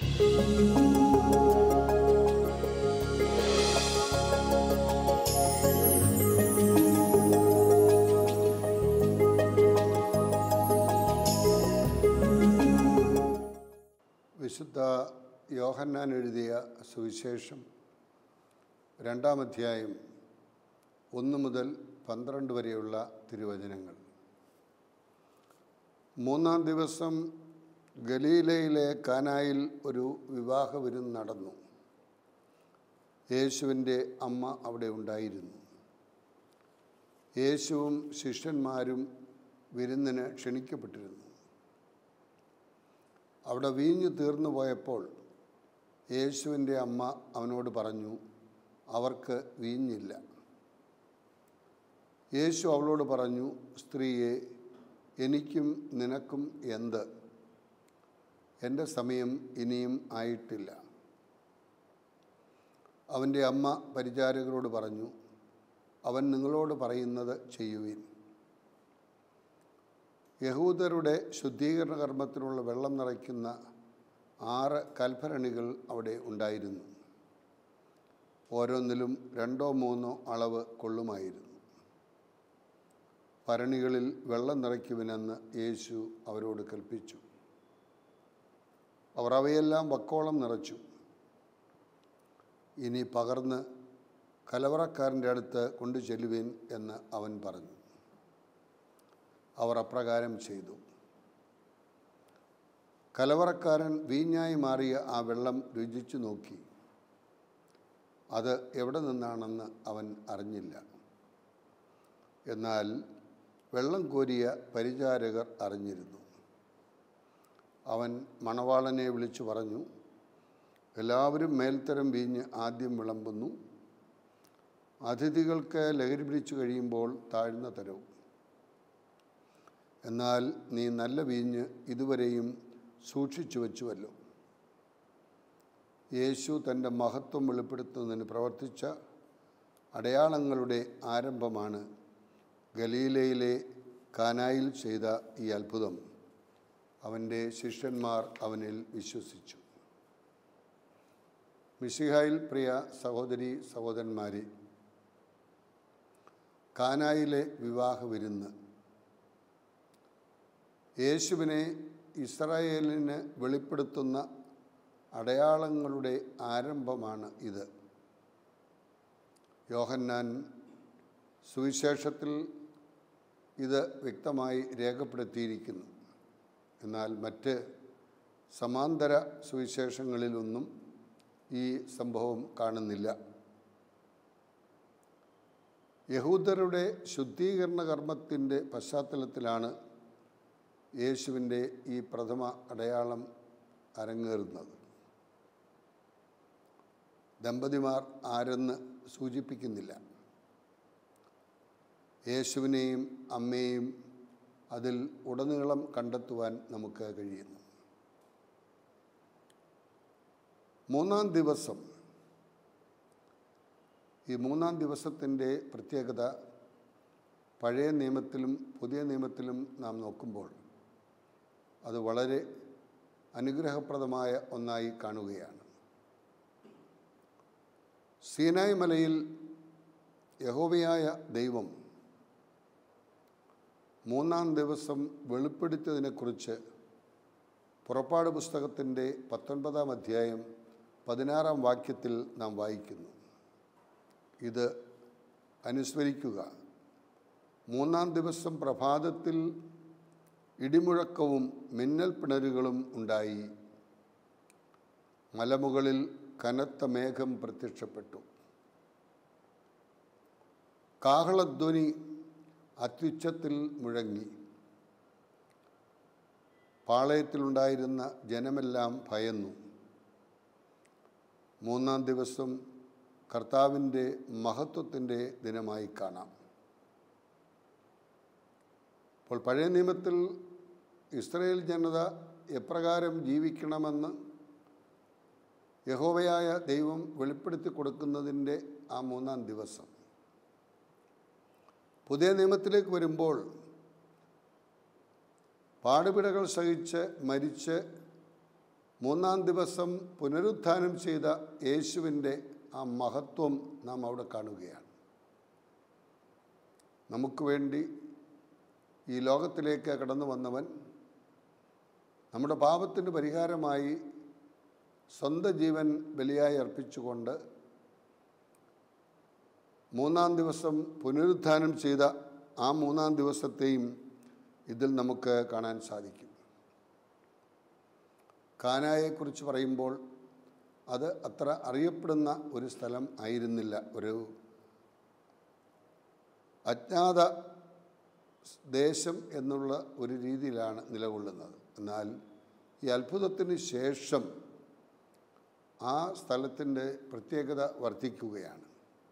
വിശുദ്ധ യോഹന്നാൻ എഴുതിയ സുവിശേഷം രണ്ടാം അധ്യായം ഒന്ന് മുതൽ പന്ത്രണ്ട് വരെയുള്ള തിരുവചനങ്ങൾ മൂന്നാം ദിവസം ഗലീലയിലെ കാനായിൽ ഒരു വിവാഹ വിരുന്ന് നടന്നു യേശുവിൻ്റെ അമ്മ അവിടെ ഉണ്ടായിരുന്നു യേശുവും ശിഷ്യന്മാരും വിരുന്നിന് ക്ഷണിക്കപ്പെട്ടിരുന്നു അവിടെ വീഞ്ഞു തീർന്നു പോയപ്പോൾ യേശുവിൻ്റെ അമ്മ അവനോട് പറഞ്ഞു അവർക്ക് വീഞ്ഞില്ല യേശു അവളോട് പറഞ്ഞു സ്ത്രീയെ എനിക്കും നിനക്കും എന്ത് എൻ്റെ സമയം ഇനിയും ആയിട്ടില്ല അവൻ്റെ അമ്മ പരിചാരകരോട് പറഞ്ഞു അവൻ നിങ്ങളോട് പറയുന്നത് ചെയ്യുവിൻ യഹൂദരുടെ ശുദ്ധീകരണ കർമ്മത്തിനുള്ള വെള്ളം നിറയ്ക്കുന്ന ആറ് കൽഭരണികൾ അവിടെ ഉണ്ടായിരുന്നു ഓരോന്നിലും രണ്ടോ മൂന്നോ അളവ് കൊള്ളുമായിരുന്നു ഭരണികളിൽ വെള്ളം നിറയ്ക്കുവിനെന്ന് യേശു അവരോട് കൽപ്പിച്ചു അവർ അവയെല്ലാം വക്കോളം നിറച്ചു ഇനി പകർന്ന് കലവറക്കാരൻ്റെ അടുത്ത് കൊണ്ടു ചെല്ലുവിൻ എന്ന് അവൻ പറഞ്ഞു അവർ അപ്രകാരം ചെയ്തു കലവറക്കാരൻ വീഞ്ഞായി മാറിയ ആ വെള്ളം രുചിച്ചു നോക്കി അത് എവിടെ നിന്നാണെന്ന് അവൻ അറിഞ്ഞില്ല എന്നാൽ വെള്ളം കോരിയ പരിചാരകർ അറിഞ്ഞിരുന്നു അവൻ മണവാളനെ വിളിച്ചു പറഞ്ഞു എല്ലാവരും മേൽത്തരം വീഞ്ഞ് ആദ്യം വിളമ്പുന്നു അതിഥികൾക്ക് ലഹരി പിടിച്ചു കഴിയുമ്പോൾ താഴ്ന്ന തരവും എന്നാൽ നീ നല്ല വീഞ്ഞ് ഇതുവരെയും സൂക്ഷിച്ചു വച്ചുവല്ലോ യേശു തൻ്റെ മഹത്വം വെളിപ്പെടുത്തുന്നതിന് പ്രവർത്തിച്ച അടയാളങ്ങളുടെ ആരംഭമാണ് ഗലീലയിലെ കാനായിൽ ചെയ്ത ഈ അത്ഭുതം അവൻ്റെ ശിഷ്യന്മാർ അവനിൽ വിശ്വസിച്ചു മിശിഹായിൽ പ്രിയ സഹോദരി സഹോദരന്മാരെ കാനായിലെ വിവാഹ വിരുന്ന് യേശുവിനെ ഇസ്രായേലിന് വെളിപ്പെടുത്തുന്ന അടയാളങ്ങളുടെ ആരംഭമാണ് ഇത് യോഹന്നാൻ സുവിശേഷത്തിൽ ഇത് വ്യക്തമായി രേഖപ്പെടുത്തിയിരിക്കുന്നു എന്നാൽ മറ്റ് സമാന്തര സുവിശേഷങ്ങളിലൊന്നും ഈ സംഭവം കാണുന്നില്ല യഹൂദരുടെ ശുദ്ധീകരണ കർമ്മത്തിൻ്റെ പശ്ചാത്തലത്തിലാണ് യേശുവിൻ്റെ ഈ പ്രഥമ അടയാളം അരങ്ങേറുന്നത് ദമ്പതിമാർ ആരെന്ന് സൂചിപ്പിക്കുന്നില്ല യേശുവിനെയും അമ്മയെയും അതിൽ ഉടനീളം കണ്ടെത്തുവാൻ നമുക്ക് കഴിയുന്നു മൂന്നാം ദിവസം ഈ മൂന്നാം ദിവസത്തിൻ്റെ പ്രത്യേകത പഴയ നിയമത്തിലും പുതിയ നിയമത്തിലും നാം നോക്കുമ്പോൾ അത് വളരെ അനുഗ്രഹപ്രദമായ ഒന്നായി കാണുകയാണ് സീനായ് മലയിൽ യഹോവയായ ദൈവം മൂന്നാം ദിവസം വെളിപ്പെടുത്തിയതിനെക്കുറിച്ച് പുറപ്പാട് പുസ്തകത്തിൻ്റെ പത്തൊൻപതാം അധ്യായം പതിനാറാം വാക്യത്തിൽ നാം വായിക്കുന്നു ഇത് അനുസ്മരിക്കുക മൂന്നാം ദിവസം പ്രഭാതത്തിൽ ഇടിമുഴക്കവും മിന്നൽ പിണരുകളും ഉണ്ടായി മലമുകളിൽ കനത്ത മേഘം പ്രത്യക്ഷപ്പെട്ടു കാഹളധ്വനി അത്യുച്ചത്തിൽ മുഴങ്ങി പാളയത്തിലുണ്ടായിരുന്ന ജനമെല്ലാം ഭയന്നു മൂന്നാം ദിവസം കർത്താവിൻ്റെ മഹത്വത്തിൻ്റെ ദിനമായി കാണാം അപ്പോൾ പഴയ നിയമത്തിൽ ഇസ്രയേൽ ജനത എപ്രകാരം ജീവിക്കണമെന്ന് യഹോവയായ ദൈവം വെളിപ്പെടുത്തി കൊടുക്കുന്നതിൻ്റെ ആ മൂന്നാം ദിവസം പുതിയ നിയമത്തിലേക്ക് വരുമ്പോൾ പാടുപിടകൾ സഹിച്ച് മരിച്ച് മൂന്നാം ദിവസം പുനരുത്ഥാനം ചെയ്ത യേശുവിൻ്റെ ആ മഹത്വം നാം അവിടെ കാണുകയാണ് നമുക്ക് വേണ്ടി ഈ ലോകത്തിലേക്ക് കടന്നു വന്നവൻ നമ്മുടെ പാപത്തിന് പരിഹാരമായി സ്വന്തം ജീവൻ ബലിയായി അർപ്പിച്ചുകൊണ്ട് മൂന്നാം ദിവസം പുനരുത്ഥാനം ചെയ്ത ആ മൂന്നാം ദിവസത്തെയും ഇതിൽ നമുക്ക് കാണാൻ സാധിക്കും കാനായെക്കുറിച്ച് പറയുമ്പോൾ അത് അത്ര അറിയപ്പെടുന്ന ഒരു സ്ഥലം ആയിരുന്നില്ല ഒരു അജ്ഞാത ദേശം എന്നുള്ള ഒരു രീതിയിലാണ് നിലകൊള്ളുന്നത് എന്നാൽ ഈ അത്ഭുതത്തിന് ശേഷം ആ സ്ഥലത്തിൻ്റെ പ്രത്യേകത വർദ്ധിക്കുകയാണ്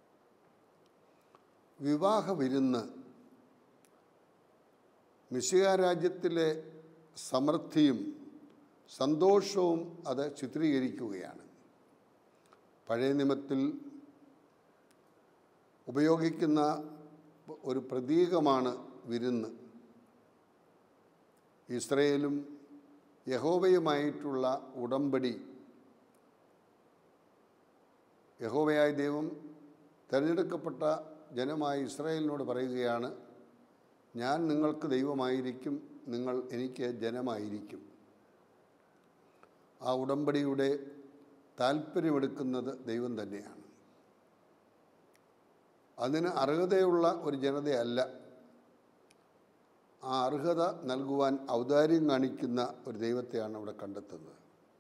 വിവാഹ വിരുന്ന് മിശിക രാജ്യത്തിലെ സമൃദ്ധിയും സന്തോഷവും അത് ചിത്രീകരിക്കുകയാണ് പഴയ നിയമത്തിൽ ഉപയോഗിക്കുന്ന ഒരു പ്രതീകമാണ് വിരുന്ന് ഇസ്രയേലും യഹോവയുമായിട്ടുള്ള ഉടമ്പടി യഹോവയായ ദൈവം തിരഞ്ഞെടുക്കപ്പെട്ട ജനമായ ഇസ്രായേലിനോട് പറയുകയാണ് ഞാൻ നിങ്ങൾക്ക് ദൈവമായിരിക്കും നിങ്ങൾ എനിക്ക് ജനമായിരിക്കും ആ ഉടമ്പടിയുടെ താല്പര്യമെടുക്കുന്നത് ദൈവം തന്നെയാണ് അതിന് അർഹതയുള്ള ഒരു ജനതയല്ല ആ അർഹത നൽകുവാൻ ഔദാര്യം കാണിക്കുന്ന ഒരു ദൈവത്തെയാണ് അവിടെ കണ്ടെത്തുന്നത്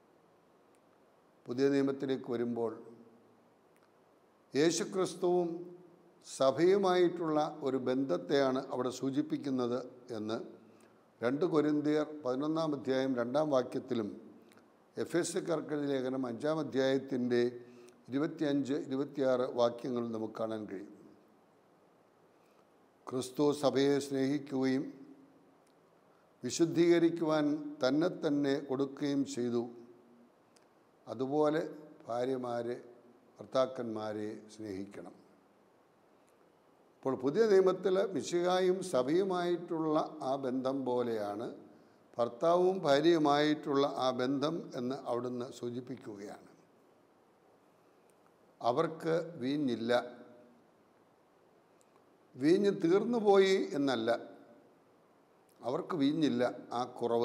പുതിയ നിയമത്തിലേക്ക് വരുമ്പോൾ യേശുക്രിസ്തുവും സഭയുമായിട്ടുള്ള ഒരു ബന്ധത്തെയാണ് അവിടെ സൂചിപ്പിക്കുന്നത് എന്ന് രണ്ട് കൊരിന്തിയർ പതിനൊന്നാം അധ്യായം രണ്ടാം വാക്യത്തിലും എഫ് എസ് കർക്കഴി ലേഖനം അഞ്ചാം അധ്യായത്തിൻ്റെ ഇരുപത്തിയഞ്ച് ഇരുപത്തിയാറ് വാക്യങ്ങൾ നമുക്ക് കാണാൻ കഴിയും ക്രിസ്തു സഭയെ സ്നേഹിക്കുകയും വിശുദ്ധീകരിക്കുവാൻ തന്നെ തന്നെ കൊടുക്കുകയും ചെയ്തു അതുപോലെ ഭാര്യമാരെ ഭർത്താക്കന്മാരെ സ്നേഹിക്കണം ഇപ്പോൾ പുതിയ നിയമത്തിൽ മിശികായും സഭയുമായിട്ടുള്ള ആ ബന്ധം പോലെയാണ് ഭർത്താവും ഭാര്യയുമായിട്ടുള്ള ആ ബന്ധം എന്ന് അവിടുന്ന് സൂചിപ്പിക്കുകയാണ് അവർക്ക് വീഞ്ഞില്ല വീഞ്ഞ് തീർന്നുപോയി എന്നല്ല അവർക്ക് വീഞ്ഞില്ല ആ കുറവ്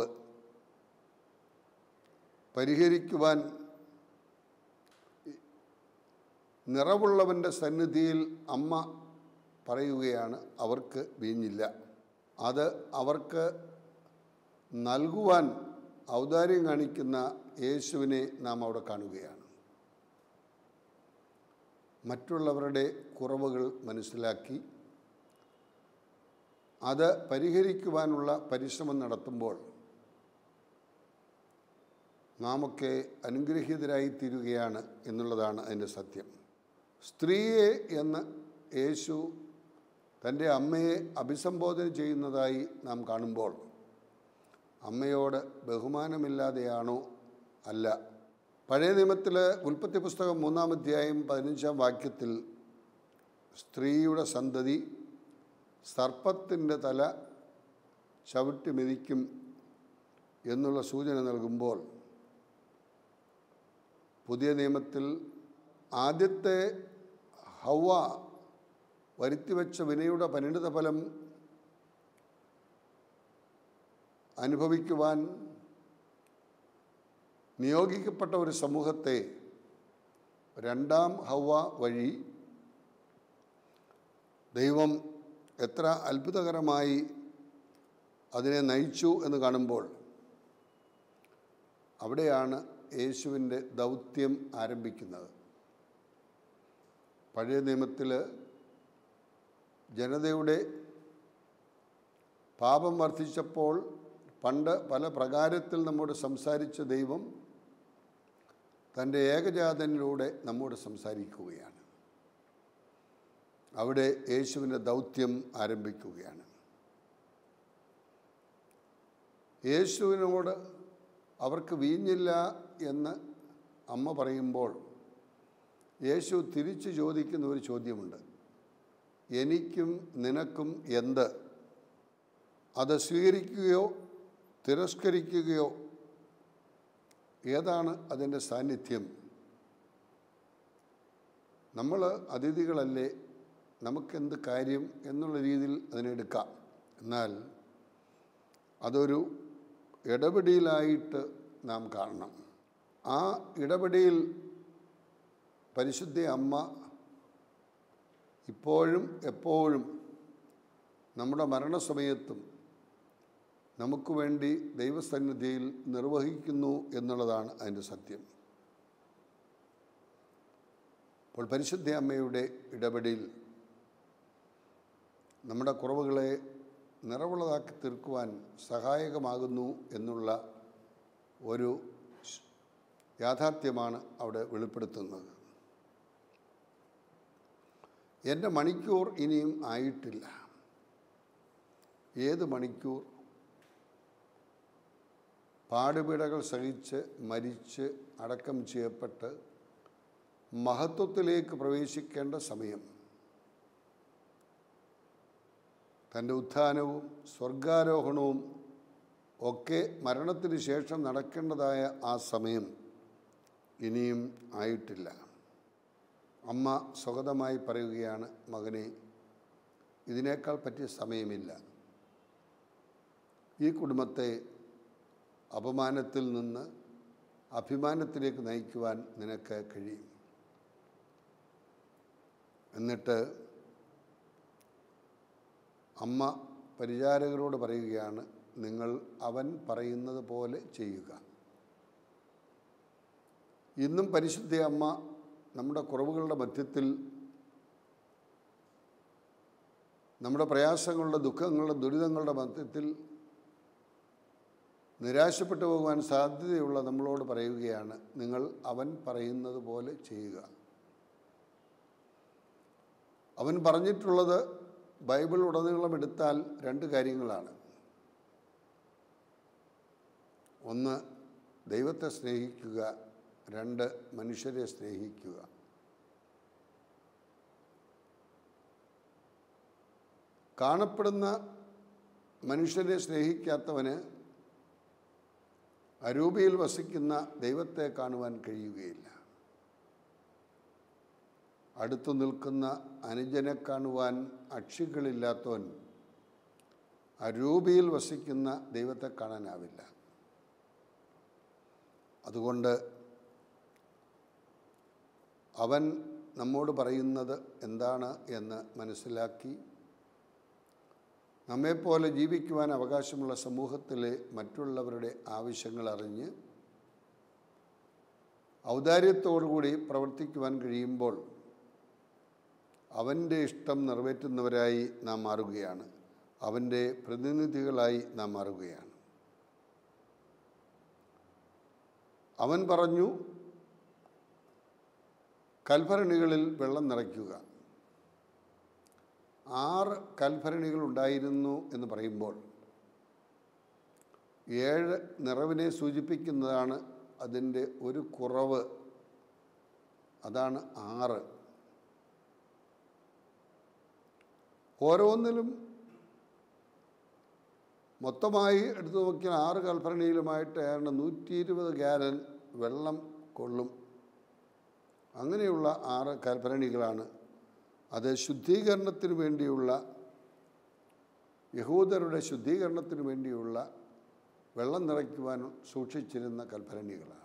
പരിഹരിക്കുവാൻ നിറവുള്ളവൻ്റെ സന്നിധിയിൽ അമ്മ പറയുകയാണ് അവർക്ക് വീഞ്ഞില്ല അത് അവർക്ക് നൽകുവാൻ ഔദാര്യം കാണിക്കുന്ന യേശുവിനെ നാം അവിടെ കാണുകയാണ് മറ്റുള്ളവരുടെ കുറവുകൾ മനസ്സിലാക്കി അത് പരിഹരിക്കുവാനുള്ള പരിശ്രമം നടത്തുമ്പോൾ നാമൊക്കെ അനുഗ്രഹീതരായി തീരുകയാണ് എന്നുള്ളതാണ് അതിൻ്റെ സത്യം സ്ത്രീയെ എന്ന് യേശു തൻ്റെ അമ്മയെ അഭിസംബോധന ചെയ്യുന്നതായി നാം കാണുമ്പോൾ അമ്മയോട് ബഹുമാനമില്ലാതെയാണോ അല്ല പഴയ നിയമത്തിൽ ഉൽപ്പത്തി പുസ്തകം മൂന്നാം അധ്യായം പതിനഞ്ചാം വാക്യത്തിൽ സ്ത്രീയുടെ സന്തതി സർപ്പത്തിൻ്റെ തല ചവിട്ടി മെതിക്കും എന്നുള്ള സൂചന നൽകുമ്പോൾ പുതിയ നിയമത്തിൽ ആദ്യത്തെ ഹൗവ വരുത്തിവെച്ച വിനയുടെ പരിണിത ഫലം അനുഭവിക്കുവാൻ നിയോഗിക്കപ്പെട്ട ഒരു സമൂഹത്തെ രണ്ടാം ഹൗവ വഴി ദൈവം എത്ര അത്ഭുതകരമായി അതിനെ നയിച്ചു എന്ന് കാണുമ്പോൾ അവിടെയാണ് യേശുവിൻ്റെ ദൗത്യം ആരംഭിക്കുന്നത് പഴയ നിയമത്തിൽ ജനതയുടെ പാപം വർദ്ധിച്ചപ്പോൾ പണ്ട് പല പ്രകാരത്തിൽ നമ്മോട് സംസാരിച്ച ദൈവം തൻ്റെ ഏകജാതനിലൂടെ നമ്മോട് സംസാരിക്കുകയാണ് അവിടെ യേശുവിൻ്റെ ദൗത്യം ആരംഭിക്കുകയാണ് യേശുവിനോട് അവർക്ക് വീഞ്ഞില്ല എന്ന് അമ്മ പറയുമ്പോൾ യേശു തിരിച്ചു ചോദിക്കുന്ന ഒരു ചോദ്യമുണ്ട് എനിക്കും നിനക്കും എന്ത് അത് സ്വീകരിക്കുകയോ തിരസ്കരിക്കുകയോ ഏതാണ് അതിൻ്റെ സാന്നിധ്യം നമ്മൾ അതിഥികളല്ലേ നമുക്കെന്ത് കാര്യം എന്നുള്ള രീതിയിൽ അതിനെടുക്കാം എന്നാൽ അതൊരു ഇടപെടിയിലായിട്ട് നാം കാണണം ആ ഇടപെടിയിൽ പരിശുദ്ധ അമ്മ ഇപ്പോഴും എപ്പോഴും നമ്മുടെ മരണസമയത്തും നമുക്ക് വേണ്ടി ദൈവസന്നിധിയിൽ നിർവഹിക്കുന്നു എന്നുള്ളതാണ് അതിൻ്റെ സത്യം അപ്പോൾ പരിശുദ്ധ അമ്മയുടെ ഇടപെടിയിൽ നമ്മുടെ കുറവുകളെ നിറവുള്ളതാക്കി തീർക്കുവാൻ സഹായകമാകുന്നു എന്നുള്ള ഒരു യാഥാർത്ഥ്യമാണ് അവിടെ വെളിപ്പെടുത്തുന്നത് എൻ്റെ മണിക്കൂർ ഇനിയും ആയിട്ടില്ല ഏത് മണിക്കൂർ പാടുപീടകൾ സഹിച്ച് മരിച്ച് അടക്കം ചെയ്യപ്പെട്ട് മഹത്വത്തിലേക്ക് പ്രവേശിക്കേണ്ട സമയം തൻ്റെ ഉത്ഥാനവും സ്വർഗാരോഹണവും ഒക്കെ മരണത്തിന് ശേഷം നടക്കേണ്ടതായ ആ സമയം ഇനിയും ആയിട്ടില്ല അമ്മ സ്വഗതമായി പറയുകയാണ് മകനെ ഇതിനേക്കാൾ പറ്റിയ സമയമില്ല ഈ കുടുംബത്തെ അപമാനത്തിൽ നിന്ന് അഭിമാനത്തിലേക്ക് നയിക്കുവാൻ നിനക്ക് കഴിയും എന്നിട്ട് അമ്മ പരിചാരകരോട് പറയുകയാണ് നിങ്ങൾ അവൻ പറയുന്നത് പോലെ ചെയ്യുക ഇന്നും പരിശുദ്ധ അമ്മ നമ്മുടെ കുറവുകളുടെ മധ്യത്തിൽ നമ്മുടെ പ്രയാസങ്ങളുടെ ദുഃഖങ്ങളുടെ ദുരിതങ്ങളുടെ മധ്യത്തിൽ നിരാശപ്പെട്ടു പോകുവാൻ സാധ്യതയുള്ള നമ്മളോട് പറയുകയാണ് നിങ്ങൾ അവൻ പറയുന്നത് പോലെ ചെയ്യുക അവൻ പറഞ്ഞിട്ടുള്ളത് ബൈബിൾ ഉടനീളം എടുത്താൽ രണ്ട് കാര്യങ്ങളാണ് ഒന്ന് ദൈവത്തെ സ്നേഹിക്കുക രണ്ട് മനുഷ്യരെ സ്നേഹിക്കുക കാണപ്പെടുന്ന മനുഷ്യരെ സ്നേഹിക്കാത്തവന് അരൂപിയിൽ വസിക്കുന്ന ദൈവത്തെ കാണുവാൻ കഴിയുകയില്ല അടുത്തു നിൽക്കുന്ന അനുജനെ കാണുവാൻ അക്ഷികളില്ലാത്തവൻ അരൂപിയിൽ വസിക്കുന്ന ദൈവത്തെ കാണാനാവില്ല അതുകൊണ്ട് അവൻ നമ്മോട് പറയുന്നത് എന്താണ് എന്ന് മനസ്സിലാക്കി നമ്മെപ്പോലെ ജീവിക്കുവാൻ അവകാശമുള്ള സമൂഹത്തിലെ മറ്റുള്ളവരുടെ ആവശ്യങ്ങൾ അറിഞ്ഞ് ഔദാര്യത്തോടുകൂടി പ്രവർത്തിക്കുവാൻ കഴിയുമ്പോൾ അവൻ്റെ ഇഷ്ടം നിറവേറ്റുന്നവരായി നാം മാറുകയാണ് അവൻ്റെ പ്രതിനിധികളായി നാം മാറുകയാണ് അവൻ പറഞ്ഞു കൽഭരണികളിൽ വെള്ളം നിറയ്ക്കുക ആറ് കൽഭരണികൾ ഉണ്ടായിരുന്നു എന്ന് പറയുമ്പോൾ ഏഴ് നിറവിനെ സൂചിപ്പിക്കുന്നതാണ് അതിൻ്റെ ഒരു കുറവ് അതാണ് ആറ് ഓരോന്നിലും മൊത്തമായി എടുത്തു നോക്കിയാൽ ആറ് കൽഭരണിയിലുമായിട്ട് ഏതാണ്ട് നൂറ്റി ഇരുപത് ഗാലൻ വെള്ളം കൊള്ളും അങ്ങനെയുള്ള ആറ് കൽഭരണികളാണ് അത് ശുദ്ധീകരണത്തിന് വേണ്ടിയുള്ള യഹൂദരുടെ ശുദ്ധീകരണത്തിന് വേണ്ടിയുള്ള വെള്ളം നിറയ്ക്കുവാൻ സൂക്ഷിച്ചിരുന്ന കൽഭരണികളാണ്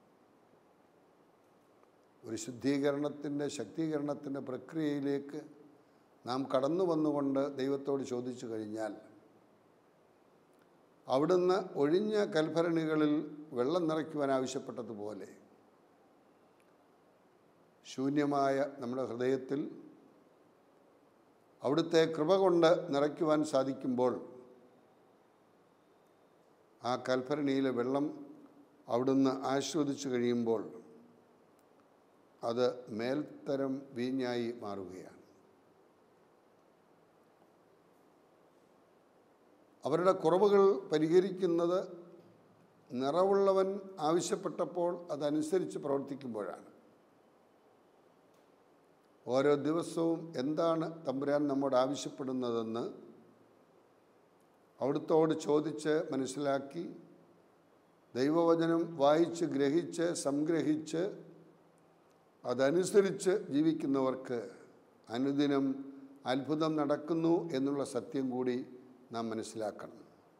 ഒരു ശുദ്ധീകരണത്തിൻ്റെ ശക്തീകരണത്തിൻ്റെ പ്രക്രിയയിലേക്ക് നാം കടന്നു വന്നുകൊണ്ട് ദൈവത്തോട് ചോദിച്ചു കഴിഞ്ഞാൽ അവിടുന്ന് ഒഴിഞ്ഞ കൽഭരണികളിൽ വെള്ളം നിറയ്ക്കുവാൻ ആവശ്യപ്പെട്ടതുപോലെ ശൂന്യമായ നമ്മുടെ ഹൃദയത്തിൽ അവിടുത്തെ കൃപ കൊണ്ട് നിറയ്ക്കുവാൻ സാധിക്കുമ്പോൾ ആ കൽഭരണിയിലെ വെള്ളം അവിടുന്ന് ആസ്വദിച്ചു കഴിയുമ്പോൾ അത് മേൽത്തരം വീഞ്ഞായി മാറുകയാണ് അവരുടെ കുറവുകൾ പരിഹരിക്കുന്നത് നിറവുള്ളവൻ ആവശ്യപ്പെട്ടപ്പോൾ അതനുസരിച്ച് പ്രവർത്തിക്കുമ്പോഴാണ് ഓരോ ദിവസവും എന്താണ് തമ്പുരാൻ നമ്മോട് ആവശ്യപ്പെടുന്നതെന്ന് അവിടുത്തോട് ചോദിച്ച് മനസ്സിലാക്കി ദൈവവചനം വായിച്ച് ഗ്രഹിച്ച് സംഗ്രഹിച്ച് അതനുസരിച്ച് ജീവിക്കുന്നവർക്ക് അനുദിനം അത്ഭുതം നടക്കുന്നു എന്നുള്ള സത്യം കൂടി നാം മനസ്സിലാക്കണം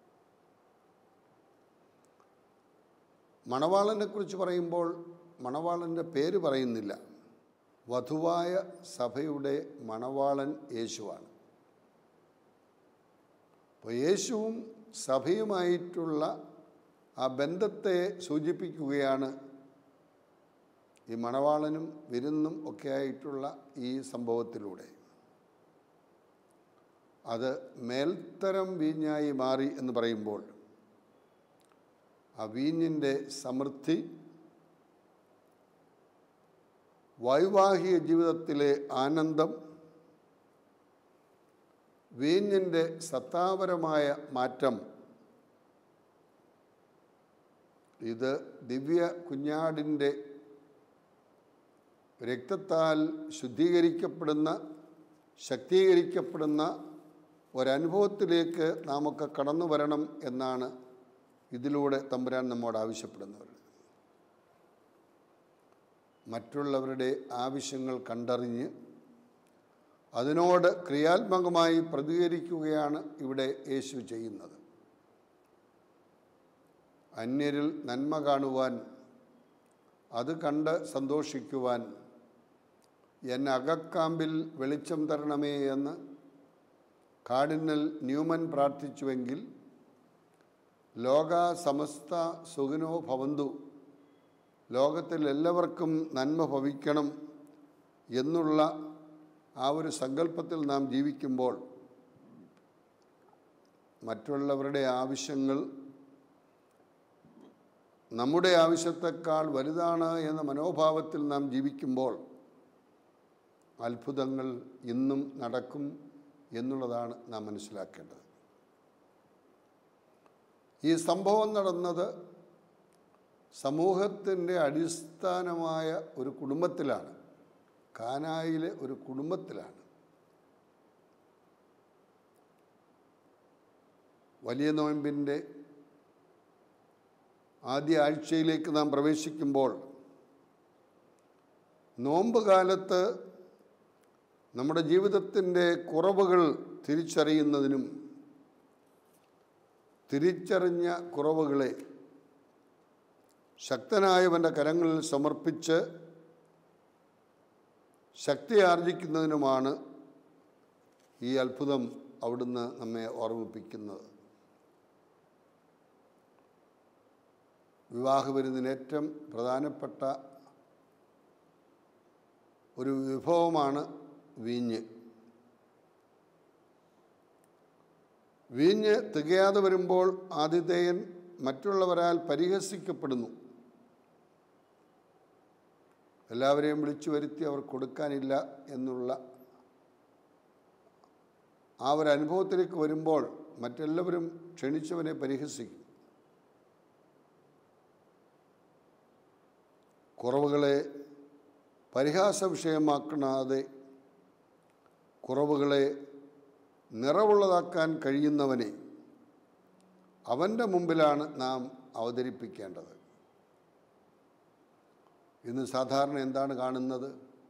മണവാളനെക്കുറിച്ച് പറയുമ്പോൾ മണവാളൻ്റെ പേര് പറയുന്നില്ല വധുവായ സഭയുടെ മണവാളൻ യേശുവാണ് അപ്പോൾ യേശുവും സഭയുമായിട്ടുള്ള ആ ബന്ധത്തെ സൂചിപ്പിക്കുകയാണ് ഈ മണവാളനും വിരുന്നും ഒക്കെ ആയിട്ടുള്ള ഈ സംഭവത്തിലൂടെ അത് മേൽത്തരം വീഞ്ഞായി മാറി എന്ന് പറയുമ്പോൾ ആ വീഞ്ഞിൻ്റെ സമൃദ്ധി വൈവാഹിക ജീവിതത്തിലെ ആനന്ദം വീഞ്ഞിൻ്റെ സത്താപരമായ മാറ്റം ഇത് ദിവ്യ കുഞ്ഞാടിൻ്റെ രക്തത്താൽ ശുദ്ധീകരിക്കപ്പെടുന്ന ശക്തീകരിക്കപ്പെടുന്ന ഒരനുഭവത്തിലേക്ക് നാമൊക്കെ കടന്നു വരണം എന്നാണ് ഇതിലൂടെ തമ്പുരാൻ നമ്മോട് ആവശ്യപ്പെടുന്നവർ മറ്റുള്ളവരുടെ ആവശ്യങ്ങൾ കണ്ടറിഞ്ഞ് അതിനോട് ക്രിയാത്മകമായി പ്രതികരിക്കുകയാണ് ഇവിടെ യേശു ചെയ്യുന്നത് അന്യരിൽ നന്മ കാണുവാൻ അത് കണ്ട് സന്തോഷിക്കുവാൻ എൻ അകക്കാമ്പിൽ വെളിച്ചം തരണമേ എന്ന് കാർഡിനൽ ന്യൂമൻ പ്രാർത്ഥിച്ചുവെങ്കിൽ ലോക സമസ്ത സുഖനോ ഭവന്തു ലോകത്തിൽ എല്ലാവർക്കും നന്മ ഭവിക്കണം എന്നുള്ള ആ ഒരു സങ്കല്പത്തിൽ നാം ജീവിക്കുമ്പോൾ മറ്റുള്ളവരുടെ ആവശ്യങ്ങൾ നമ്മുടെ ആവശ്യത്തെക്കാൾ വലുതാണ് എന്ന മനോഭാവത്തിൽ നാം ജീവിക്കുമ്പോൾ അത്ഭുതങ്ങൾ ഇന്നും നടക്കും എന്നുള്ളതാണ് നാം മനസ്സിലാക്കേണ്ടത് ഈ സംഭവം നടന്നത് സമൂഹത്തിൻ്റെ അടിസ്ഥാനമായ ഒരു കുടുംബത്തിലാണ് കാനായിലെ ഒരു കുടുംബത്തിലാണ് വലിയ നോയമ്പിൻ്റെ ആദ്യ ആഴ്ചയിലേക്ക് നാം പ്രവേശിക്കുമ്പോൾ നോമ്പ് കാലത്ത് നമ്മുടെ ജീവിതത്തിൻ്റെ കുറവുകൾ തിരിച്ചറിയുന്നതിനും തിരിച്ചറിഞ്ഞ കുറവുകളെ ശക്തനായവൻ്റെ കരങ്ങളിൽ സമർപ്പിച്ച് ശക്തി ആർജിക്കുന്നതിനുമാണ് ഈ അത്ഭുതം അവിടുന്ന് നമ്മെ ഓർമ്മിപ്പിക്കുന്നത് വിവാഹവിരുന്നിന് ഏറ്റവും പ്രധാനപ്പെട്ട ഒരു വിഭവമാണ് വീഞ്ഞ് വീഞ്ഞ് തികയാതെ വരുമ്പോൾ ആതിഥേയൻ മറ്റുള്ളവരാൽ പരിഹസിക്കപ്പെടുന്നു എല്ലാവരെയും വിളിച്ചു വരുത്തി അവർ കൊടുക്കാനില്ല എന്നുള്ള ആ ഒരു അനുഭവത്തിലേക്ക് വരുമ്പോൾ മറ്റെല്ലാവരും ക്ഷണിച്ചവനെ പരിഹസിക്കും കുറവുകളെ പരിഹാസ വിഷയമാക്കാതെ കുറവുകളെ നിറവുള്ളതാക്കാൻ കഴിയുന്നവനെ അവൻ്റെ മുമ്പിലാണ് നാം അവതരിപ്പിക്കേണ്ടത് ഇന്ന് സാധാരണ എന്താണ് കാണുന്നത്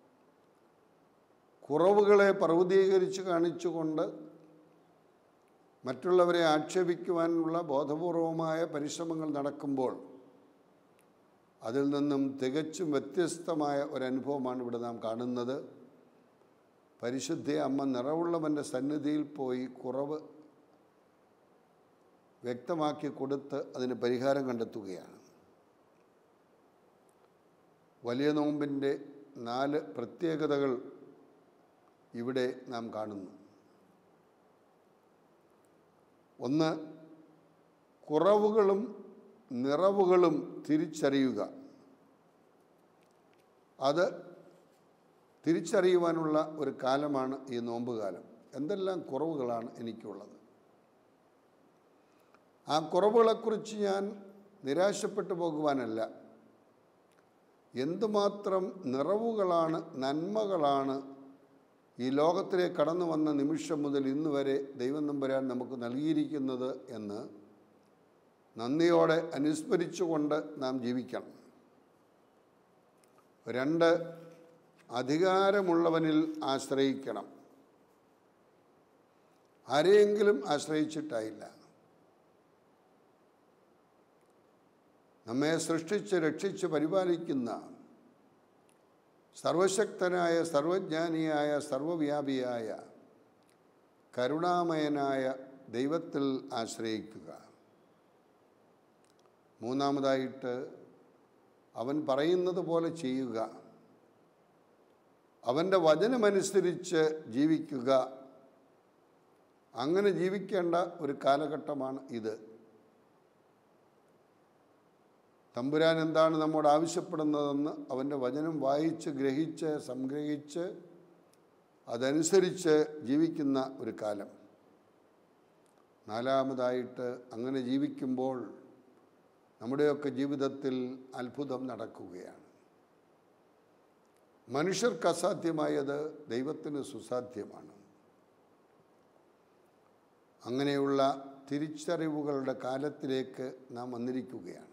കുറവുകളെ പർവ്വതീകരിച്ച് കാണിച്ചുകൊണ്ട് മറ്റുള്ളവരെ ആക്ഷേപിക്കുവാനുള്ള ബോധപൂർവമായ പരിശ്രമങ്ങൾ നടക്കുമ്പോൾ അതിൽ നിന്നും തികച്ചും വ്യത്യസ്തമായ ഒരനുഭവമാണ് ഇവിടെ നാം കാണുന്നത് പരിശുദ്ധ അമ്മ നിറവുള്ളവൻ്റെ സന്നിധിയിൽ പോയി കുറവ് വ്യക്തമാക്കി കൊടുത്ത് അതിന് പരിഹാരം കണ്ടെത്തുകയാണ് വലിയ നോമ്പിൻ്റെ നാല് പ്രത്യേകതകൾ ഇവിടെ നാം കാണുന്നു ഒന്ന് കുറവുകളും നിറവുകളും തിരിച്ചറിയുക അത് തിരിച്ചറിയുവാനുള്ള ഒരു കാലമാണ് ഈ നോമ്പ് കാലം എന്തെല്ലാം കുറവുകളാണ് എനിക്കുള്ളത് ആ കുറവുകളെക്കുറിച്ച് ഞാൻ നിരാശപ്പെട്ടു പോകുവാനല്ല എന്തുമാത്രം നിറവുകളാണ് നന്മകളാണ് ഈ ലോകത്തിലേക്ക് കടന്നു വന്ന നിമിഷം മുതൽ ഇന്ന് വരെ ദൈവം നമ്പരാൻ നമുക്ക് നൽകിയിരിക്കുന്നത് എന്ന് നന്ദിയോടെ അനുസ്മരിച്ചുകൊണ്ട് നാം ജീവിക്കണം രണ്ട് അധികാരമുള്ളവനിൽ ആശ്രയിക്കണം ആരെയെങ്കിലും ആശ്രയിച്ചിട്ടായില്ല നമ്മെ സൃഷ്ടിച്ച് രക്ഷിച്ച് പരിപാലിക്കുന്ന സർവശക്തനായ സർവജ്ഞാനിയായ സർവവ്യാപിയായ കരുണാമയനായ ദൈവത്തിൽ ആശ്രയിക്കുക മൂന്നാമതായിട്ട് അവൻ പറയുന്നത് പോലെ ചെയ്യുക അവൻ്റെ വചനമനുസരിച്ച് ജീവിക്കുക അങ്ങനെ ജീവിക്കേണ്ട ഒരു കാലഘട്ടമാണ് ഇത് തമ്പുരാൻ എന്താണ് നമ്മോട് ആവശ്യപ്പെടുന്നതെന്ന് അവൻ്റെ വചനം വായിച്ച് ഗ്രഹിച്ച് സംഗ്രഹിച്ച് അതനുസരിച്ച് ജീവിക്കുന്ന ഒരു കാലം നാലാമതായിട്ട് അങ്ങനെ ജീവിക്കുമ്പോൾ നമ്മുടെയൊക്കെ ജീവിതത്തിൽ അത്ഭുതം നടക്കുകയാണ് മനുഷ്യർക്ക് അസാധ്യമായത് ദൈവത്തിന് സുസാധ്യമാണ് അങ്ങനെയുള്ള തിരിച്ചറിവുകളുടെ കാലത്തിലേക്ക് നാം വന്നിരിക്കുകയാണ്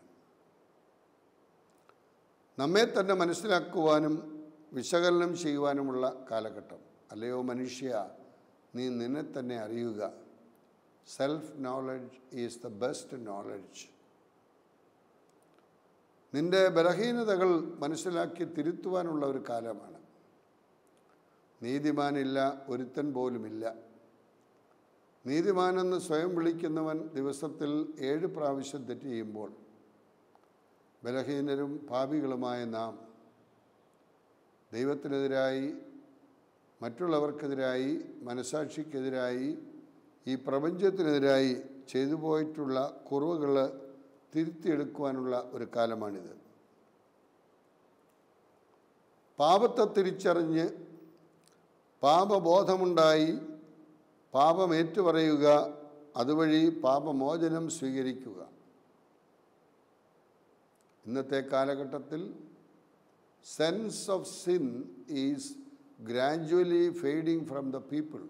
നമ്മെ തന്നെ മനസ്സിലാക്കുവാനും വിശകലനം ചെയ്യുവാനുമുള്ള കാലഘട്ടം അല്ലയോ മനുഷ്യ നീ നിന്നെ തന്നെ അറിയുക self knowledge is the best knowledge നിന്റെ ബലഹീനതകൾ മനസ്സിലാക്കി തിരുത്തുവാനുള്ള ഒരു കാലമാണ് നീതിമാനില്ല ഒരുത്തൻ പോലുമില്ല നീതിമാനെന്ന് സ്വയം വിളിക്കുന്നവൻ ദിവസത്തിൽ ഏഴ് പ്രാവശ്യം തെറ്റ് ചെയ്യുമ്പോൾ ബലഹീനരും പാപികളുമായ നാം ദൈവത്തിനെതിരായി മറ്റുള്ളവർക്കെതിരായി മനസാക്ഷിക്കെതിരായി ഈ പ്രപഞ്ചത്തിനെതിരായി ചെയ്തു പോയിട്ടുള്ള കുറവുകൾ തിരുത്തിയെടുക്കുവാനുള്ള ഒരു കാലമാണിത് പാപത്തെ തിരിച്ചറിഞ്ഞ് പാപബോധമുണ്ടായി പാപം ഏറ്റുപറയുക അതുവഴി പാപമോചനം സ്വീകരിക്കുക ഇന്നത്തെ കാലഘട്ടത്തിൽ sense of sin is gradually fading from the people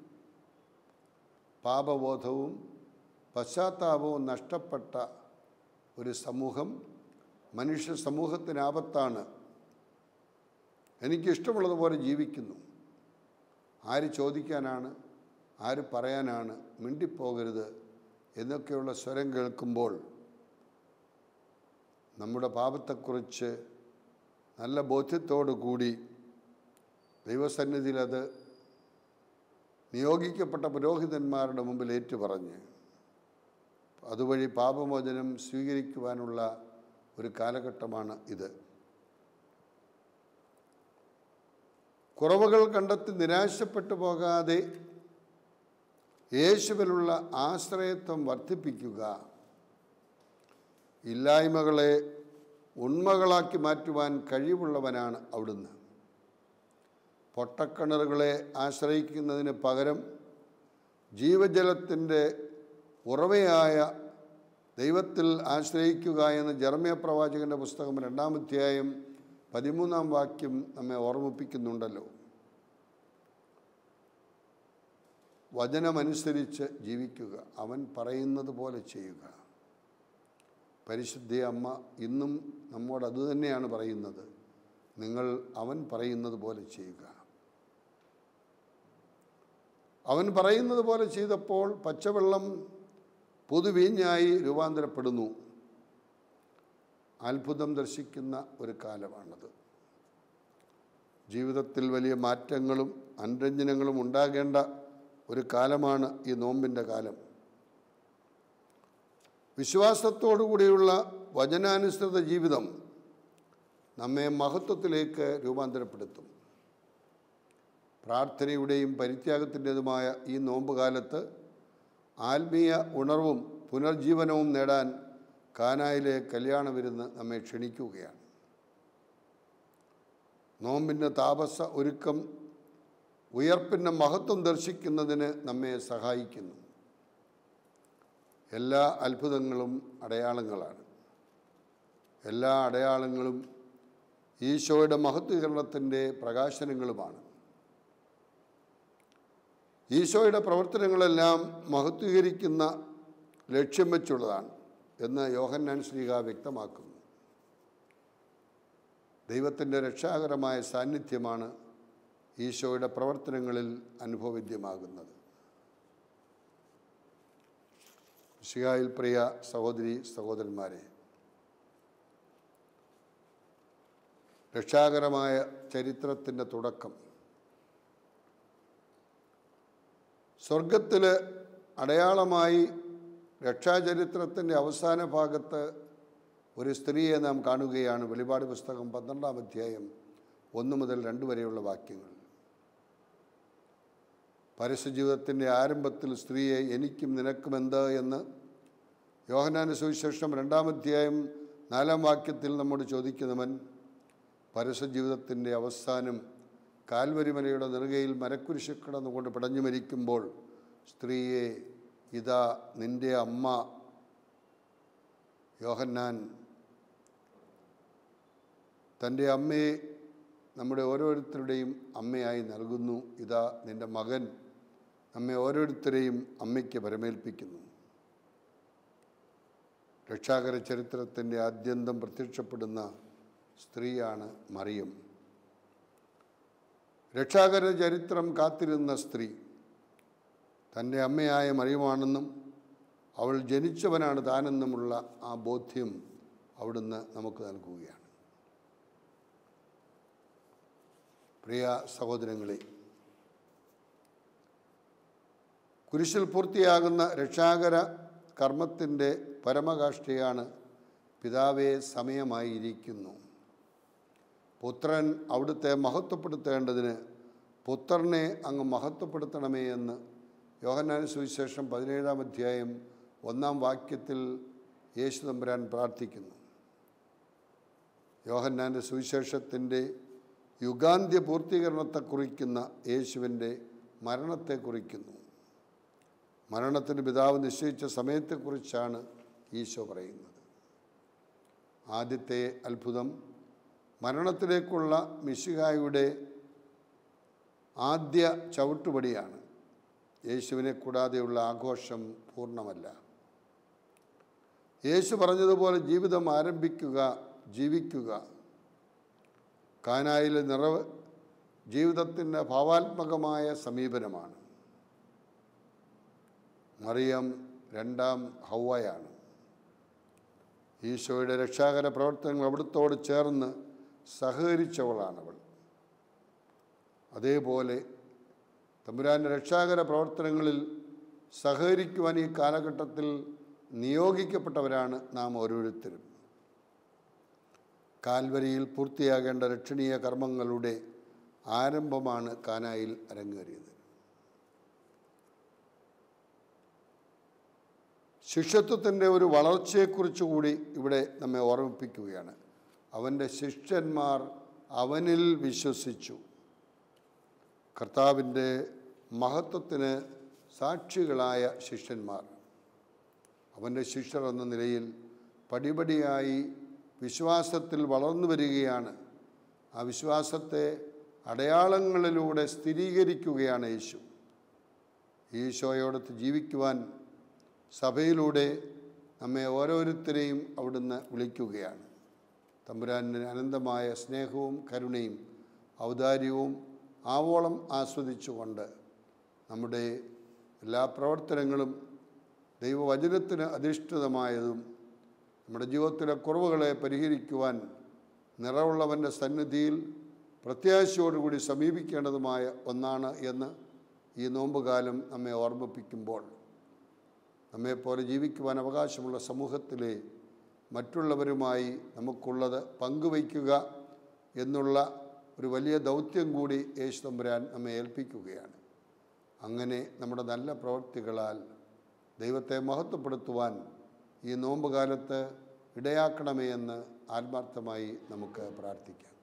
പാപബോധവും പശ്ചാത്താപവും നഷ്ടപ്പെട്ട ഒരു സമൂഹം മനുഷ്യ സമൂഹത്തിന് ആപത്താണ് എനിക്കിഷ്ടമുള്ളതുപോലെ ജീവിക്കുന്നു ആര് ചോദിക്കാനാണ് ആര് പറയാനാണ് മിണ്ടിപ്പോകരുത് എന്നൊക്കെയുള്ള സ്വരം കേൾക്കുമ്പോൾ നമ്മുടെ പാപത്തെക്കുറിച്ച് നല്ല ബോധ്യത്തോടു കൂടി ദൈവസന്നിധിയിൽ അത് നിയോഗിക്കപ്പെട്ട പുരോഹിതന്മാരുടെ മുമ്പിൽ ഏറ്റുപറഞ്ഞ് അതുവഴി പാപമോചനം സ്വീകരിക്കുവാനുള്ള ഒരു കാലഘട്ടമാണ് ഇത് കുറവുകൾ കണ്ടെത്തി നിരാശപ്പെട്ടു പോകാതെ യേശുവിലുള്ള ആശ്രയത്വം വർദ്ധിപ്പിക്കുക ഇല്ലായ്മകളെ ഉണ്മകളാക്കി മാറ്റുവാൻ കഴിവുള്ളവനാണ് അവിടുന്ന് പൊട്ടക്കിണറുകളെ ആശ്രയിക്കുന്നതിന് പകരം ജീവജലത്തിൻ്റെ ഉറവയായ ദൈവത്തിൽ ആശ്രയിക്കുക എന്ന് ജർമ്മിയ പ്രവാചകൻ്റെ പുസ്തകം രണ്ടാം അധ്യായം പതിമൂന്നാം വാക്യം നമ്മെ ഓർമ്മിപ്പിക്കുന്നുണ്ടല്ലോ വചനമനുസരിച്ച് ജീവിക്കുക അവൻ പറയുന്നത് പോലെ ചെയ്യുക പരിശുദ്ധ അമ്മ ഇന്നും നമ്മോട് അതുതന്നെയാണ് പറയുന്നത് നിങ്ങൾ അവൻ പറയുന്നത് പോലെ ചെയ്യുക അവൻ പറയുന്നത് പോലെ ചെയ്തപ്പോൾ പച്ചവെള്ളം പുതുവീഞ്ഞായി രൂപാന്തരപ്പെടുന്നു അത്ഭുതം ദർശിക്കുന്ന ഒരു കാലമാണത് ജീവിതത്തിൽ വലിയ മാറ്റങ്ങളും അനുരഞ്ജനങ്ങളും ഉണ്ടാകേണ്ട ഒരു കാലമാണ് ഈ നോമ്പിൻ്റെ കാലം വിശ്വാസത്തോടു കൂടിയുള്ള വചനാനുസൃത ജീവിതം നമ്മെ മഹത്വത്തിലേക്ക് രൂപാന്തരപ്പെടുത്തും പ്രാർത്ഥനയുടെയും പരിത്യാഗത്തിൻ്റെതുമായ ഈ നോമ്പ് കാലത്ത് ആത്മീയ ഉണർവും പുനർജീവനവും നേടാൻ കാനായിലെ കല്യാണ വിരുന്ന് നമ്മെ ക്ഷണിക്കുകയാണ് നോമ്പിൻ്റെ താപസ ഒരുക്കം ഉയർപ്പിൻ്റെ മഹത്വം ദർശിക്കുന്നതിന് നമ്മെ സഹായിക്കുന്നു എല്ലാ അത്ഭുതങ്ങളും അടയാളങ്ങളാണ് എല്ലാ അടയാളങ്ങളും ഈശോയുടെ മഹത്വീകരണത്തിൻ്റെ പ്രകാശനങ്ങളുമാണ് ഈശോയുടെ പ്രവർത്തനങ്ങളെല്ലാം മഹത്വീകരിക്കുന്ന ലക്ഷ്യം വെച്ചുള്ളതാണ് എന്ന് യോഹന്നാൻ ശ്രീക വ്യക്തമാക്കുന്നു ദൈവത്തിൻ്റെ രക്ഷാകരമായ സാന്നിധ്യമാണ് ഈശോയുടെ പ്രവർത്തനങ്ങളിൽ അനുഭവവിദ്യമാകുന്നത് ശിഹായിൽ പ്രിയ സഹോദരി സഹോദരന്മാരെ രക്ഷാകരമായ ചരിത്രത്തിൻ്റെ തുടക്കം സ്വർഗത്തിൽ അടയാളമായി രക്ഷാചരിത്രത്തിൻ്റെ അവസാന ഭാഗത്ത് ഒരു സ്ത്രീയെ നാം കാണുകയാണ് വെളിപാട് പുസ്തകം പന്ത്രണ്ടാം അധ്യായം ഒന്ന് മുതൽ രണ്ട് വരെയുള്ള വാക്യങ്ങൾ പരസ്യജീവിതത്തിൻ്റെ ആരംഭത്തിൽ സ്ത്രീയെ എനിക്കും നിനക്കും എന്ത് എന്ന് യോഹനാന സുവിശേഷം രണ്ടാം അധ്യായം നാലാം വാക്യത്തിൽ നമ്മോട് ചോദിക്കുന്നവൻ പരസ്യജീവിതത്തിൻ്റെ അവസാനം കാൽവരിമലയുടെ നെറുകയിൽ മരക്കുരിശ് കിടന്നുകൊണ്ട് പിടഞ്ഞു മരിക്കുമ്പോൾ സ്ത്രീയെ ഇതാ നിൻ്റെ അമ്മ യോഹന്നാൻ തൻ്റെ അമ്മയെ നമ്മുടെ ഓരോരുത്തരുടെയും അമ്മയായി നൽകുന്നു ഇതാ നിൻ്റെ മകൻ നമ്മെ ഓരോരുത്തരെയും അമ്മയ്ക്ക് പരമേൽപ്പിക്കുന്നു രക്ഷാകര ചരിത്രത്തിൻ്റെ ആദ്യന്തം പ്രത്യക്ഷപ്പെടുന്ന സ്ത്രീയാണ് മറിയം രക്ഷാകര ചരിത്രം കാത്തിരുന്ന സ്ത്രീ തൻ്റെ അമ്മയായ മറിയമാണെന്നും അവൾ ജനിച്ചവനാണ് താനെന്നുമുള്ള ആ ബോധ്യം അവിടുന്ന് നമുക്ക് നൽകുകയാണ് പ്രിയ സഹോദരങ്ങളെ കുരിശിൽ പൂർത്തിയാകുന്ന രക്ഷാകര കർമ്മത്തിൻ്റെ പരമകാഷ്ഠയാണ് പിതാവെ സമയമായിരിക്കുന്നു പുത്രൻ അവിടുത്തെ മഹത്വപ്പെടുത്തേണ്ടതിന് പുത്രനെ അങ്ങ് മഹത്വപ്പെടുത്തണമേ എന്ന് യോഹന്നാൻ സുവിശേഷം പതിനേഴാം അധ്യായം ഒന്നാം വാക്യത്തിൽ യേശു തമ്പുരാൻ പ്രാർത്ഥിക്കുന്നു യോഹന്നാൻ്റെ സുവിശേഷത്തിൻ്റെ യുഗാന്ത്യ പൂർത്തീകരണത്തെ കുറിക്കുന്ന യേശുവിൻ്റെ മരണത്തെ കുറിക്കുന്നു മരണത്തിന് പിതാവ് നിശ്ചയിച്ച സമയത്തെക്കുറിച്ചാണ് ഈശോ പറയുന്നത് ആദ്യത്തെ അത്ഭുതം മരണത്തിലേക്കുള്ള മിശിഹായുടെ ആദ്യ ചവിട്ടുപടിയാണ് യേശുവിനെ കൂടാതെയുള്ള ആഘോഷം പൂർണ്ണമല്ല യേശു പറഞ്ഞതുപോലെ ജീവിതം ആരംഭിക്കുക ജീവിക്കുക കാനായിലെ നിറവ് ജീവിതത്തിൻ്റെ ഭാവാത്മകമായ സമീപനമാണ് മറിയം രണ്ടാം ഹൗവയാണ് ഈശോയുടെ രക്ഷാകര പ്രവർത്തനങ്ങൾ അവിടുത്തോട് ചേർന്ന് സഹകരിച്ചവളാണവൾ അതേപോലെ തമ്പുരാൻ്റെ രക്ഷാകര പ്രവർത്തനങ്ങളിൽ സഹകരിക്കുവാൻ ഈ കാലഘട്ടത്തിൽ നിയോഗിക്കപ്പെട്ടവരാണ് നാം ഓരോരുത്തരും കാൽവരിയിൽ പൂർത്തിയാകേണ്ട രക്ഷണീയ കർമ്മങ്ങളുടെ ആരംഭമാണ് കാനായിൽ അരങ്ങേറിയത് ശിഷ്യത്വത്തിൻ്റെ ഒരു വളർച്ചയെക്കുറിച്ച് കൂടി ഇവിടെ നമ്മെ ഓർമ്മിപ്പിക്കുകയാണ് അവൻ്റെ ശിഷ്യന്മാർ അവനിൽ വിശ്വസിച്ചു കർത്താവിൻ്റെ മഹത്വത്തിന് സാക്ഷികളായ ശിഷ്യന്മാർ അവൻ്റെ ശിഷ്യർ എന്ന നിലയിൽ പടിപടിയായി വിശ്വാസത്തിൽ വളർന്നു വരികയാണ് ആ വിശ്വാസത്തെ അടയാളങ്ങളിലൂടെ സ്ഥിരീകരിക്കുകയാണ് യേശു ഈശോയോടൊത്ത് ജീവിക്കുവാൻ സഭയിലൂടെ നമ്മെ ഓരോരുത്തരെയും അവിടുന്ന് വിളിക്കുകയാണ് തമ്പുരാൻ്റെ അനന്തമായ സ്നേഹവും കരുണയും ഔദാര്യവും ആവോളം ആസ്വദിച്ചുകൊണ്ട് നമ്മുടെ എല്ലാ പ്രവർത്തനങ്ങളും ദൈവവചനത്തിന് അധിഷ്ഠിതമായതും നമ്മുടെ ജീവിതത്തിലെ കുറവുകളെ പരിഹരിക്കുവാൻ നിറവുള്ളവൻ്റെ സന്നിധിയിൽ പ്രത്യാശയോടുകൂടി സമീപിക്കേണ്ടതുമായ ഒന്നാണ് എന്ന് ഈ നോമ്പുകാലം നമ്മെ ഓർമ്മിപ്പിക്കുമ്പോൾ നമ്മെപ്പോലെ ജീവിക്കുവാൻ അവകാശമുള്ള സമൂഹത്തിലെ മറ്റുള്ളവരുമായി നമുക്കുള്ളത് പങ്കുവയ്ക്കുക എന്നുള്ള ഒരു വലിയ ദൗത്യം കൂടി യേശു തമ്പുരാൻ നമ്മെ ഏൽപ്പിക്കുകയാണ് അങ്ങനെ നമ്മുടെ നല്ല പ്രവൃത്തികളാൽ ദൈവത്തെ മഹത്വപ്പെടുത്തുവാൻ ഈ നോമ്പുകാലത്ത് ഇടയാക്കണമേ എന്ന് ആത്മാർത്ഥമായി നമുക്ക് പ്രാർത്ഥിക്കാം